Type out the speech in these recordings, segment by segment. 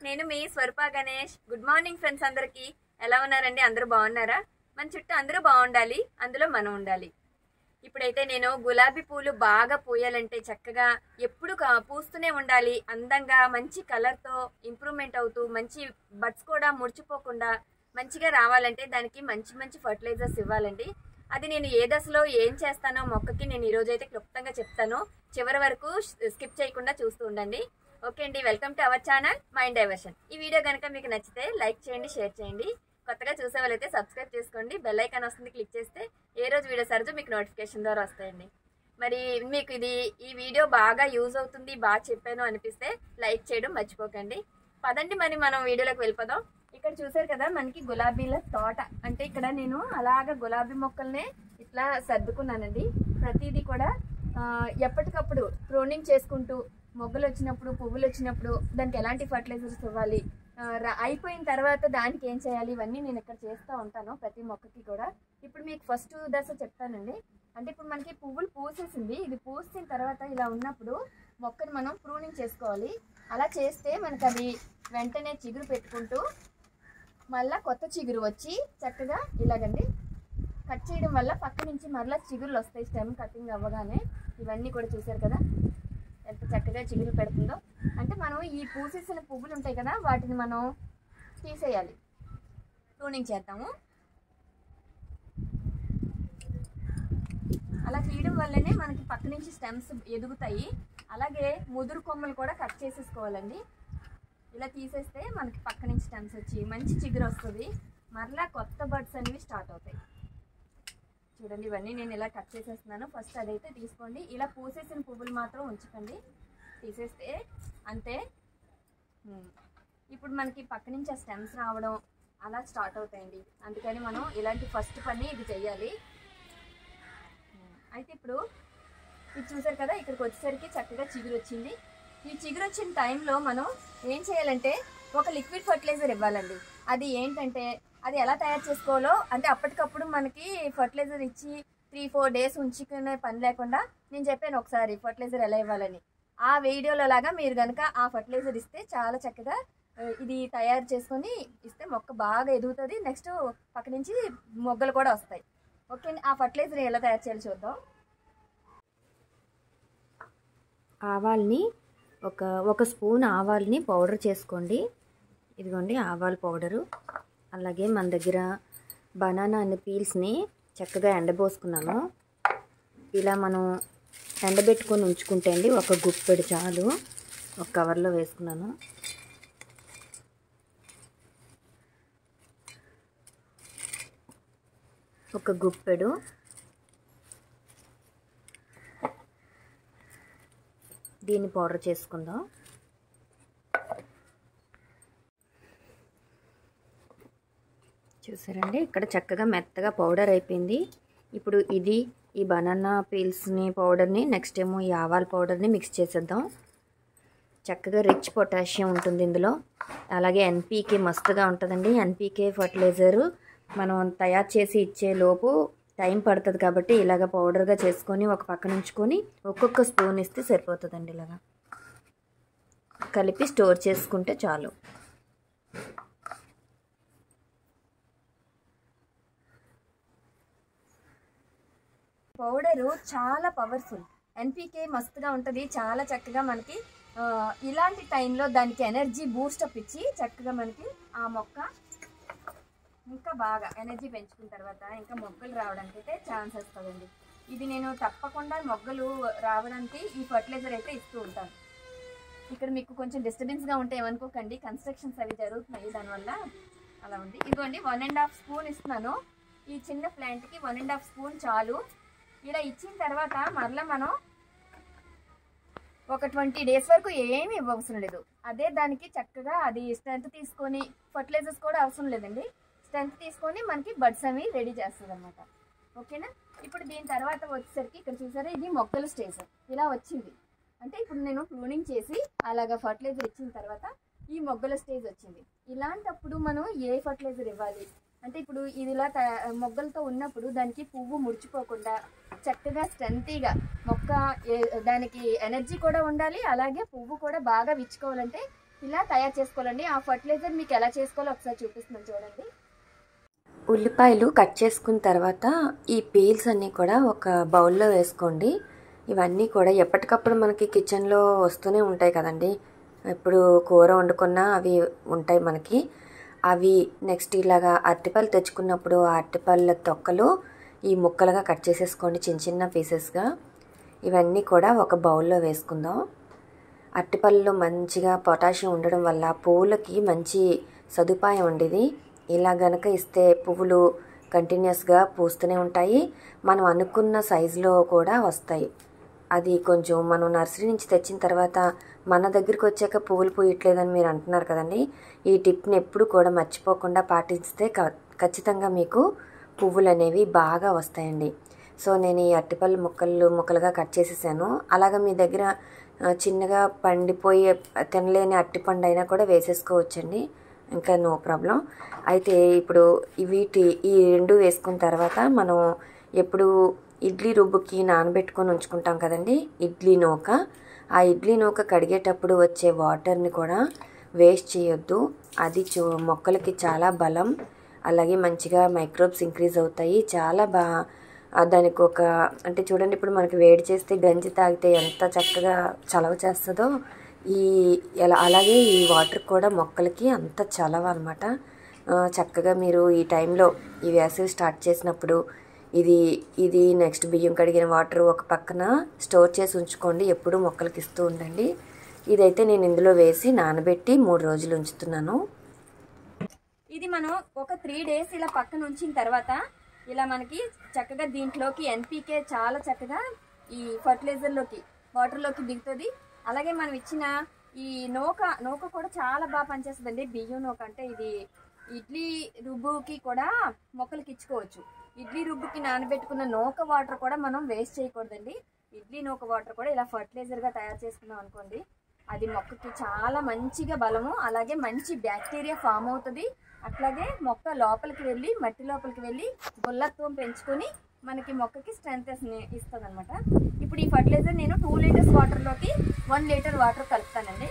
నేను మీ Swaroopa Ganesh good morning friends అందరికి ఎలా ఉన్నారండి అందరూ బాగున్నారా మన చుట్టూ అందరూ బాగుండాలి అందులో మనం ఉండాలి ఇప్పుడైతే నేను గులాబీ పూలు బాగా పూయాలంటే చక్కగా ఎప్పుడు కా- పూస్తూనే ఉండాలి అందంగా మంచి కలర్తో ఇంప్రూవ్మెంట్ అవుతూ మంచి బడ్స్ కూడా ముడిచిపోకుండా మంచిగా రావాలంటే దానికి మంచి మంచి ఫర్టిలైజర్స్ ఇవ్వాలండి అది నేను ఏ దశలో ఏం చేస్తానో మొక్కకి నేను ఈరోజు అయితే క్లుప్తంగా చెప్తాను చివరి వరకు స్కిప్ చేయకుండా చూస్తూ ఉండండి ఓకే అండి welcome to our channel mind diversion ఈ వీడియో కనుక మీకు నచ్చితే లైక్ చేయండి షేర్ చేయండి కొత్తగా చూసే వాళ్ళైతే సబ్స్క్రైబ్ చేసుకోండి బెల్ ఐకాన్ వస్తుంది క్లిక్ చేస్తే ఏ రోజు వీడియో సరిజు మీకు నోటిఫికేషన్ ద్వారా వస్తాయండి మరి మీకు ఇది ఈ వీడియో బాగా యూజ్ అవుతుంది బాగా చెప్పాను అనిపిస్తే లైక్ చేయడం మర్చిపోకండి పదండి మరి మనం వీడియోలోకి వెళ్ళిపోదాం ఇక్కడ చూసారు కదా మనకి గులాబీల తోట అంటే ఇక్కడ నేను అలాగ గులాబీ మొక్కల్నే ఇట్లా సర్దుకున్నానండి ప్రతిదీ కూడా ఆ, ఎప్పటికప్పుడు ప్రూనింగ్ చేసుకుంటూ మొగ్గలు వచ్చినప్పుడు పువ్వులు వచ్చినప్పుడు దానికి ఎలాంటి ఫర్టిలైజర్స్ ఇవ్వాలి ఆ, ర- అయిపోయిన తర్వాత దానికి ఏం చేయాలి ఇవన్నీ నేను ఇక్కడ చేస్తూ ఉంటాను ప్రతి మొక్కకి కూడా ఇప్పుడు మీకు ఫస్ట్ దశ చెప్తానండి అంటే ఇప్పుడు మనకి పువ్వులు పూసేసింది ఇది పూసిన తర్వాత ఇలా ఉన్నప్పుడు మొక్కని మనం ప్రూనింగ్ చేసుకోవాలి అలా చేస్తే మనకు అది వెంటనే చిగురు పెట్టుకుంటూ మళ్ళా కొత్త చిగురు వచ్చి చక్కగా ఇలాగండి కట్ చేయడం వల్ల పక్క నుంచి మరలా చిగురులు వస్తాయి స్టెమ్ కటింగ్ అవ్వగానే ఇవన్నీ కూడా చూసారు కదా ఎంత చక్కగా చిగురు పెడుతుందో అంటే మనం ఈ పూసేసిన పువ్వులు ఉంటాయి కదా వాటిని మనం తీసేయాలి ప్రూనింగ్ చేద్దాము అలా తీయడం వల్లనే మనకి పక్క నుంచి స్టెమ్స్ ఎదుగుతాయి అలాగే ముదురు కొమ్మలు కూడా కట్ చేసేసుకోవాలండి ఇలా తీసేస్తే మనకి పక్క నుంచి స్టెమ్స్ వచ్చి మంచి చిగురు వస్తుంది మరలా కొత్త బర్డ్స్ అనేవి స్టార్ట్ అవుతాయి చూడండి ఇవన్నీ నేను ఇలా కట్ చేసేస్తున్నాను ఫస్ట్ అదైతే తీసుకోండి ఇలా పూసేసిన పువ్వులు మాత్రం ఉంచకండి తీసేస్తే అంతే ఉమ్. ఇప్పుడు మనకి పక్క నుంచి ఆ స్టెమ్స్ రావడం అలా స్టార్ట్ అవుతాయండి అందుకని మనం ఇలాంటి ఫస్ట్ పని ఇది చెయ్యాలి ఉమ్. అయితే ఇప్పుడు ఇది చూసారు కదా ఇక్కడికి వచ్చేసరికి చక్కగా చిగురు వచ్చింది ఈ చిగురు వచ్చిన టైంలో మనం ఏం చేయాలంటే ఒక లిక్విడ్ ఫర్టిలైజర్ ఇవ్వాలండి అది ఏంటంటే అది ఎలా తయారు చేసుకోవాలో అంటే అప్పటికప్పుడు మనకి ఫర్టిలైజర్ ఇచ్చి త్రీ ఫోర్ డేస్ ఉంచుకునే పని లేకుండా నేను చెప్పాను ఒకసారి ఫర్టిలైజర్ ఎలా ఇవ్వాలని ఆ వీడియోలో లాగా మీరు కనుక ఆ ఫర్టిలైజర్ ఇస్తే చాలా చక్కగా ఆ, ఇది తయారు చేసుకొని ఇస్తే మొక్క బాగా ఎదుగుతుంది నెక్స్ట్ పక్క నుంచి మొగ్గలు కూడా వస్తాయి ఓకే ఆ ఫర్టిలైజర్ ఎలా తయారు చేయాలో చూద్దాం ఆవాల్ని ఒక ఒక స్పూన్ ఆవాల్ని పౌడర్ చేసుకోండి ఇదిగోండి ఆవాల పౌడరు అలాగే మన దగ్గర బనానా అనే పీల్స్ని చక్కగా ఎండబోసుకున్నాను ఇలా మనం ఎండబెట్టుకొని ఉంచుకుంటే అండి ఒక గుప్పెడు చాలు ఒక కవర్లో వేసుకున్నాను ఒక గుప్పెడు దీన్ని పౌడర్ చేసుకుందాం చూసారండి ఇక్కడ చక్కగా మెత్తగా పౌడర్ అయిపోయింది ఇప్పుడు ఇది ఈ బనానా పీల్స్ని పౌడర్ని నెక్స్ట్ ఏమో ఈ ఆవాల పౌడర్ని మిక్స్ చేసేద్దాం చక్కగా రిచ్ పొటాషియం ఉంటుంది ఇందులో అలాగే ఎన్పీకే మస్తుగా ఉంటుందండి ఎన్పీకే ఫర్టిలైజరు మనం తయారు చేసి ఇచ్చే లోపు టైం పడుతుంది కాబట్టి ఇలాగ పౌడర్గా చేసుకొని ఒక పక్కన ఉంచుకొని ఒక్కొక్క స్పూన్ ఇస్తే సరిపోతుందండి ఇలాగా కలిపి స్టోర్ చేసుకుంటే చాలు పౌడరు చాలా పవర్ఫుల్ ఎన్పికే మస్తుగా ఉంటుంది చాలా చక్కగా మనకి ఆ, ఇలాంటి టైంలో దానికి ఎనర్జీ బూస్టప్ ఇచ్చి చక్కగా మనకి ఆ మొక్క ఇంకా బాగా ఎనర్జీ పెంచుకున్న తర్వాత ఇంకా మొగ్గలు రావడానికి అయితే ఛాన్స్ వస్తుందండి ఇది నేను తప్పకుండా మొగ్గలు రావడానికి ఈ ఫర్టిలైజర్ అయితే ఇస్తూ ఉంటాను ఇక్కడ మీకు కొంచెం డిస్టర్బెన్స్గా ఉంటే ఏమనుకోకండి కన్స్ట్రక్షన్స్ అవి జరుగుతున్నాయి దానివల్ల అలా ఉంది ఇదిగోండి వన్ అండ్ హాఫ్ స్పూన్ ఇస్తున్నాను ఈ చిన్న ప్లాంట్కి వన్ అండ్ హాఫ్ స్పూన్ చాలు ఇలా ఇచ్చిన తర్వాత మరలా మనం ఒక ట్వంటీ డేస్ వరకు ఏమీ ఇవ్వవసరం లేదు అదే దానికి చక్కగా అది స్ట్రెంత్ తీసుకొని ఫర్టిలైజర్స్ కూడా అవసరం లేదండి స్ట్రెంత్ తీసుకొని మనకి బడ్స్ అవి రెడీ చేస్తుంది అనమాట ఓకేనా ఇప్పుడు దీని తర్వాత వచ్చేసరికి ఇక్కడ చూసారా ఇది మొక్కల స్టేజ్ ఇలా వచ్చింది అంటే ఇప్పుడు నేను ప్రూనింగ్ చేసి అలాగా ఫర్టిలైజర్ ఇచ్చిన తర్వాత ఈ మొగ్గల స్టేజ్ వచ్చింది ఇలాంటప్పుడు మనం ఏ ఫర్టిలైజర్ ఇవ్వాలి అంటే ఇప్పుడు ఇది ఇలా తయా- మొగ్గలతో ఉన్నప్పుడు దానికి పువ్వు ముడిచిపోకుండా చక్కగా స్ట్రెంతీగా మొక్క ఏ- దానికి ఎనర్జీ కూడా ఉండాలి అలాగే పువ్వు కూడా బాగా విచ్చుకోవాలంటే ఇలా తయారు చేసుకోవాలండి ఆ ఫర్టిలైజర్ మీకు ఎలా చేసుకోవాలో ఒకసారి చూపిస్తున్నాను చూడండి ఉల్లిపాయలు కట్ చేసుకున్న తర్వాత ఈ పీల్స్ అన్నీ కూడా ఒక బౌల్లో వేసుకోండి ఇవన్నీ కూడా ఎప్పటికప్పుడు మనకి కిచెన్లో వస్తూనే ఉంటాయి కదండి ఇప్పుడు కూర వండుకున్నా అవి ఉంటాయి మనకి అవి నెక్స్ట్ ఇలాగా అరటిపళ్ళు తెచ్చుకున్నప్పుడు ఆ అరటిపళ్ళ తొక్కలు ఈ ముక్కలుగా కట్ చేసేసుకోండి చిన్న చిన్న పీసెస్గా ఇవన్నీ కూడా ఒక బౌల్లో వేసుకుందాం అరటిపళ్ళు మంచిగా పొటాషియం ఉండడం వల్ల పువ్వులకి మంచి సదుపాయం ఉండేది ఇలా గనక ఇస్తే పువ్వులు కంటిన్యూస్గా పూస్తూనే ఉంటాయి మనం అనుకున్న సైజులో కూడా వస్తాయి అది కొంచెం మనం నర్సరీ నుంచి తెచ్చిన తర్వాత మన దగ్గరికి వచ్చాక పువ్వులు పూయట్లేదని మీరు అంటున్నారు కదండి ఈ టిప్ని ఎప్పుడు కూడా మర్చిపోకుండా పాటిస్తే క- ఖచ్చితంగా మీకు పువ్వులు అనేవి బాగా వస్తాయండి సో నేను ఈ అరటిపళ్ళు ముక్కలు ముక్కలుగా కట్ చేసేసాను అలాగా మీ దగ్గర ఆ, చిన్నగా పండిపోయి తినలేని అరటిపండు అయినా కూడా వేసేసుకోవచ్చండి ఇంకా నో ప్రాబ్లం అయితే ఇప్పుడు ఈ వీటి ఈ రెండు వేసుకున్న తర్వాత మనం ఎప్పుడు ఇడ్లీ రుబ్బుకి నానబెట్టుకొని ఉంచుకుంటాం కదండి ఇడ్లీ నూక ఆ ఇడ్లీ నూక కడిగేటప్పుడు వచ్చే వాటర్ని కూడా వేస్ట్ చేయొద్దు అది చూ మొక్కలకి చాలా బలం అలాగే మంచిగా మైక్రోబ్స్ ఇంక్రీజ్ అవుతాయి చాలా బా ఆ దానికి ఒక అంటే చూడండి ఇప్పుడు మనకి వేడి చేస్తే గంజి తాగితే ఎంత చక్కగా చలవ చేస్తుందో ఈ ఎలా అలాగే ఈ వాటర్ కూడా మొక్కలకి అంత చలవ అనమాట చక్కగా మీరు ఈ టైంలో ఈ వేసవి స్టార్ట్ చేసినప్పుడు ఇది ఇది నెక్స్ట్ బియ్యం కడిగిన వాటర్ ఒక పక్కన స్టోర్ చేసి ఉంచుకోండి ఎప్పుడు మొక్కలకి ఇస్తూ ఉండండి ఇదైతే నేను ఇందులో వేసి నానబెట్టి మూడు రోజులు ఉంచుతున్నాను ఇది మనం ఒక త్రీ డేస్ ఇలా పక్కన ఉంచిన తర్వాత ఇలా మనకి చక్కగా దీంట్లోకి ఎన్పికే చాలా చక్కగా ఈ ఫర్టిలైజర్లోకి వాటర్లోకి దిగుతుంది అలాగే మనం ఇచ్చిన ఈ నూక నూక కూడా చాలా బాగా పనిచేస్తుందండి బియ్యం నూక అంటే ఇది ఇడ్లీ రుబ్బుకి కూడా మొక్కలకి ఇచ్చుకోవచ్చు ఇడ్లీ రుబ్బుకి నానబెట్టుకున్న నూక వాటర్ కూడా మనం వేస్ట్ చేయకూడదండి ఇడ్లీ నూక వాటర్ కూడా ఇలా ఫర్టిలైజర్గా తయారు చేసుకున్నాం అనుకోండి అది మొక్కకి చాలా మంచిగా బలము అలాగే మంచి బ్యాక్టీరియా ఫామ్ అవుతుంది అట్లాగే మొక్క లోపలికి వెళ్ళి మట్టి లోపలికి వెళ్ళి గుల్లత్వం పెంచుకొని మనకి మొక్కకి స్ట్రెంత్ ఇస్తుంది అనమాట ఇప్పుడు ఈ ఫర్టిలైజర్ నేను టూ లీటర్స్ వాటర్లోకి వన్ లీటర్ వాటర్ కలుపుతానండి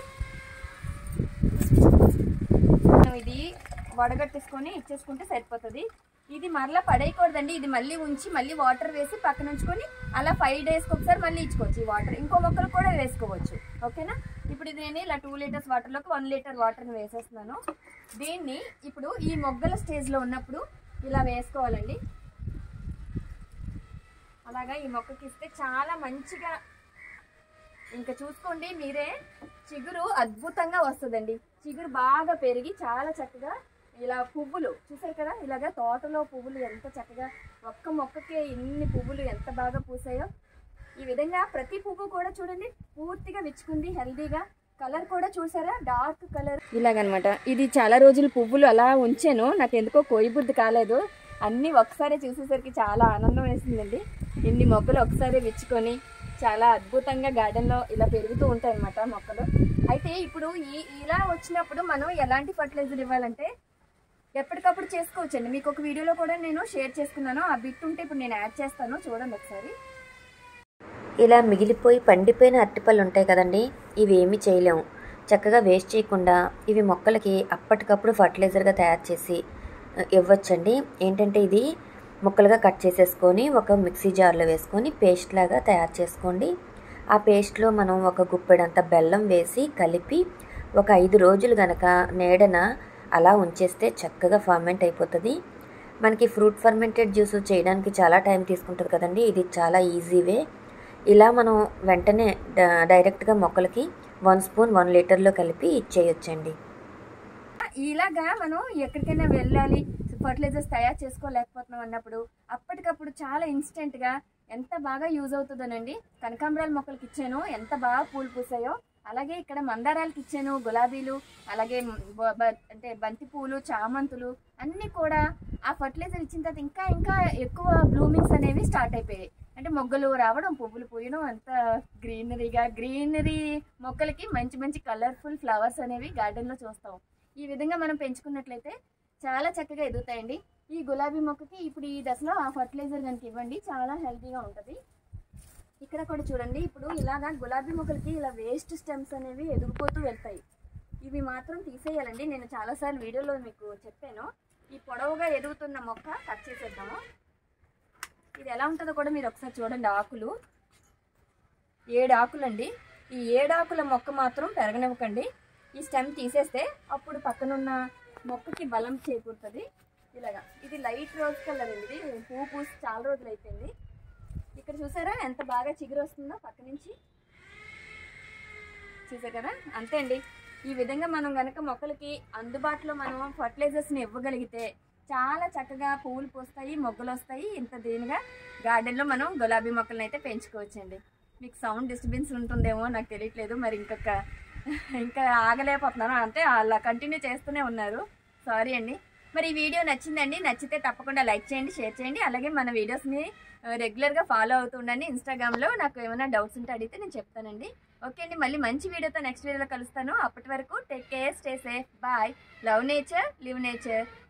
మనం ఇది వడగట్టేసుకొని ఇచ్చేసుకుంటే సరిపోతుంది ఇది మరలా పడేయకూడదండి ఇది మళ్ళీ ఉంచి మళ్ళీ వాటర్ వేసి పక్కన ఉంచుకొని అలా ఫైవ్ డేస్కి ఒకసారి మళ్ళీ ఇచ్చుకోవచ్చు ఈ వాటర్ ఇంకో మొక్కలు కూడా వేసుకోవచ్చు ఓకేనా ఇప్పుడు ఇది నేను ఇలా టూ లీటర్స్ వాటర్లోకి వన్ లీటర్ వాటర్ని వేసేస్తున్నాను దీన్ని ఇప్పుడు ఈ మొగ్గల స్టేజ్లో ఉన్నప్పుడు ఇలా వేసుకోవాలండి అలాగా ఈ మొక్కకి ఇస్తే చాలా మంచిగా ఇంకా చూసుకోండి మీరే చిగురు అద్భుతంగా వస్తుందండి చిగురు బాగా పెరిగి చాలా చక్కగా ఇలా పువ్వులు చూసారు కదా ఇలాగా తోటలో పువ్వులు ఎంత చక్కగా ఒక్క మొక్కకే ఇన్ని పువ్వులు ఎంత బాగా పూసాయో ఈ విధంగా ప్రతి పువ్వు కూడా చూడండి పూర్తిగా విచ్చుకుంది హెల్దీగా కలర్ కూడా చూసారా డార్క్ కలర్ ఇలాగనమాట ఇది చాలా రోజులు పువ్వులు అలా ఉంచాను నాకు ఎందుకో కోయిబుద్ధి కాలేదు అన్నీ ఒకసారి చూసేసరికి చాలా ఆనందం వేసిందండి ఇన్ని మొక్కలు ఒకసారి విచ్చుకొని చాలా అద్భుతంగా గార్డెన్లో ఇలా పెరుగుతూ ఉంటాయి అన్నమాట మొక్కలు అయితే ఇప్పుడు ఈ ఇలా వచ్చినప్పుడు మనం ఎలాంటి ఫర్టిలైజర్ ఇవ్వాలంటే ఎప్పటికప్పుడు చేసుకోవచ్చండి మీకు ఒక వీడియోలో కూడా నేను షేర్ చేసుకున్నాను ఆ బిట్ ఉంటే ఇప్పుడు నేను యాడ్ చేస్తాను చూడండి ఒకసారి ఇలా మిగిలిపోయి పండిపోయిన అరటిపళ్ళు ఉంటాయి కదండి ఇవి ఏమీ చేయలేము చక్కగా వేస్ట్ చేయకుండా ఇవి మొక్కలకి అప్పటికప్పుడు ఫర్టిలైజర్గా తయారు చేసి ఆ, ఇవ్వచ్చండి ఏంటంటే ఇది ముక్కలుగా కట్ చేసేసుకొని ఒక మిక్సీ జార్లో వేసుకొని పేస్ట్ లాగా తయారు చేసుకోండి ఆ పేస్ట్లో మనం ఒక గుప్పెడంత బెల్లం వేసి కలిపి ఒక ఐదు రోజులు గనక నీడన అలా ఉంచేస్తే చక్కగా ఫర్మెంట్ అయిపోతుంది మనకి ఫ్రూట్ ఫర్మెంటెడ్ జ్యూస్ చేయడానికి చాలా టైం తీసుకుంటుంది కదండి ఇది చాలా ఈజీ వే ఇలా మనం వెంటనే డ- డైరెక్ట్గా మొక్కలకి వన్ స్పూన్ వన్ లీటర్లో కలిపి ఇచ్చేయొచ్చండి ఇలాగా మనం ఎక్కడికైనా వెళ్ళాలి ఫర్టిలైజర్స్ తయారు చేసుకోలేకపోతున్నాం అన్నప్పుడు అప్పటికప్పుడు చాలా ఇన్స్టెంట్గా ఎంత బాగా యూజ్ అవుతుందోనండి కనకాంబరాల మొక్కలకి ఇచ్చాను ఎంత బాగా పూలు పూసాయో అలాగే ఇక్కడ మందారాలకి ఇచ్చాను గులాబీలు అలాగే బ- బ- అంటే బంతి పూలు చామంతులు అన్నీ కూడా ఆ ఫర్టిలైజర్ ఇచ్చిన తర్వాత ఇంకా ఇంకా ఎక్కువ బ్లూమింగ్స్ అనేవి స్టార్ట్ అయిపోయాయి అంటే మొగ్గలు రావడం పువ్వులు పూయడం అంత గ్రీనరీగా గ్రీనరీ మొక్కలకి మంచి మంచి కలర్ఫుల్ ఫ్లవర్స్ అనేవి గార్డెన్లో చూస్తాం ఈ విధంగా మనం పెంచుకున్నట్లయితే చాలా చక్కగా ఎదుగుతాయండి ఈ గులాబీ మొక్కకి ఇప్పుడు ఈ దశలో ఆ ఫర్టిలైజర్ కనుక ఇవ్వండి చాలా హెల్తీగా ఉంటుంది ఇక్కడ కూడా చూడండి ఇప్పుడు ఇలాగా గులాబీ మొక్కలకి ఇలా వేస్ట్ స్టెమ్స్ అనేవి ఎదిగిపోతూ వెళ్తాయి ఇవి మాత్రం తీసేయాలండి నేను చాలాసార్లు వీడియోలో మీకు చెప్పాను ఈ పొడవుగా ఎదుగుతున్న మొక్క కట్ చేసేద్దాము ఇది ఎలా ఉంటుందో కూడా మీరు ఒకసారి చూడండి ఆకులు ఏడు ఆకులండి ఈ ఏడు ఆకుల మొక్క మాత్రం పెరగనివ్వకండి ఈ స్టెమ్ తీసేస్తే అప్పుడు పక్కనున్న మొక్కకి బలం చేకూరుతుంది ఇలాగా ఇది లైట్ రోజ్ కలర్ అండి ఇది పువ్వు పూసి చాలా రోజులు అయిపోయింది ఇక్కడ చూసారా ఎంత బాగా చిగురు వస్తుందో పక్క నుంచి చూసారు కదా అంతే అండి ఈ విధంగా మనం గనక మొక్కలకి అందుబాటులో మనం ఫర్టిలైజర్స్ని ఇవ్వగలిగితే చాలా చక్కగా పువ్వులు పూస్తాయి మొగ్గలు వస్తాయి ఇంత దీనిగా గార్డెన్లో మనం గులాబీ మొక్కలను అయితే పెంచుకోవచ్చండి మీకు సౌండ్ డిస్టర్బెన్స్ ఉంటుందేమో నాకు తెలియట్లేదు మరి ఇంకొక ఇంకా ఆగలేకపోతున్నాను అంటే అలా కంటిన్యూ చేస్తూనే ఉన్నారు సారీ అండి మరి ఈ వీడియో నచ్చిందండి నచ్చితే తప్పకుండా లైక్ చేయండి షేర్ చేయండి అలాగే మన వీడియోస్ని రెగ్యులర్గా ఫాలో అవుతూ ఉండండి ఇన్స్టాగ్రామ్లో నాకు ఏమైనా డౌట్స్ ఉంటే అడిగితే నేను చెప్తానండి ఓకే అండి మళ్ళీ మంచి వీడియోతో నెక్స్ట్ వీడియోలో కలుస్తాను అప్పటి వరకు take care stay safe bye love nature live nature